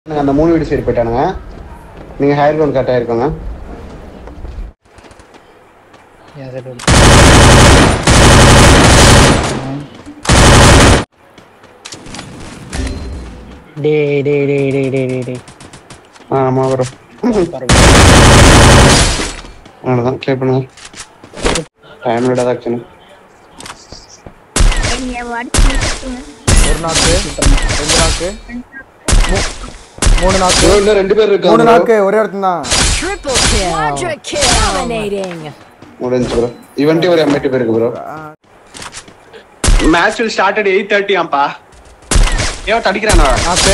எனக்கு அந்த மூணு வீடு சைடு போயிட்டானுங்க நீங்க ஹையர் கிரவுண்ட் கரெக்டாக இருக்கோங்க என் side வந்து. டேய் டேய் டேய் டேய் டேய் டேய் டேய் ஆ ஆமா ப்ரோ அவ்வளோதான் க்ளியர் பண்ணுங்க டைம் விடாத ஆக்சுவலி ஒரு நாக்கு ரெண்டு நாக்கு மூ- மூணு நாக்கு இன்னும் ரெண்டு பேர் மூணு இருக்காங்க நாக்கு ஒரே இடத்துல தான் Triple kill. Quadra kill. Dominating. முடிஞ்சு ப்ரோ இவன்ட்டே ஒரு எம்ஐடி பேர் இருக்கு bro match will start at eight thirty ஆம்பா ஏன் அடிக்கிறானா நாக்கு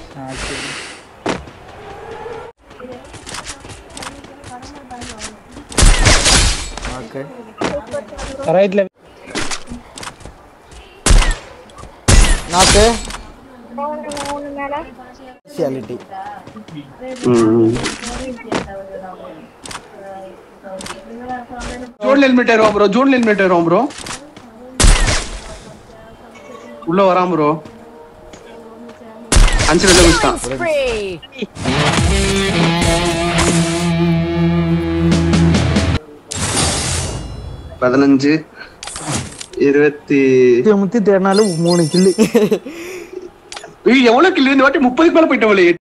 நாக்கு ரைட்ல நாக்கு ஸ்பெஷாலிட்டி ஜூன் ஹெல்மெட் ஏறுவோம் ப்ரோ ஜூன் ஹெல்மெட் ஏறுவோம் ப்ரோ உள்ள வராம ப்ரோ அஞ்சு வெளில முடிச்சிட்டான் Spree. பதினஞ்சு இருபத்தி முத்தி தேடினாலும் மூணு கில்லு எவ்வளவு கில்லு இந்த வாட்டி முப்பதுக்கு மேல போயிட்டவளே